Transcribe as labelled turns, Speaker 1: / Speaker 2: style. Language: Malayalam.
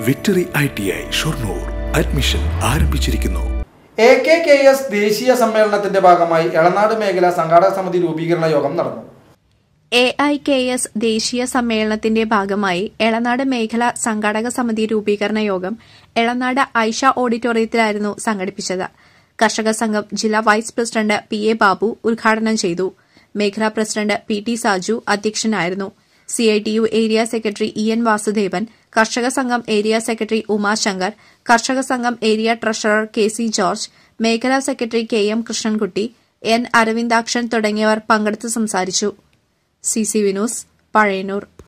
Speaker 1: victory I T I Shoranur admission ആരംഭിച്ചിരിക്കുന്നു
Speaker 2: എ കെ കെ എസ് ദേശീയ സമ്മേളനത്തിന്റെ ഭാഗമായി എളനാട് മേഖല സംഘാടക സമിതി രൂപീകരണ യോഗം നടന്നു
Speaker 3: എ ഐ കെ എസ് ദേശീയ സമ്മേളനത്തിന്റെ ഭാഗമായി എളനാട് മേഖല സംഘാടക സമിതി രൂപീകരണ യോഗം എളനാട് ഐഷ ഓഡിറ്റോറിയത്തിലായിരുന്നു സംഘടിപ്പിച്ചത് കർഷക സംഘം ജില്ലാ vice president P A Babu ഉദ്ഘാടനം ചെയ്തു മേഖലാ പ്രസിഡന്റ് പി ടി സാജു അധ്യക്ഷനായിരുന്നു CITU area secretary E N Vasudevan കർഷക സംഘം ഏരിയ സെക്രട്ടറി ഉമാശങ്കർ കർഷക സംഘം area treasurer K C George മേഖലാ secretary K M Krishnankutty N Aravindakshan തുടങ്ങിയവർ പങ്കെടുത്ത് സംസാരിച്ചു സി സി വിനൂസ് പഴയന്നൂർ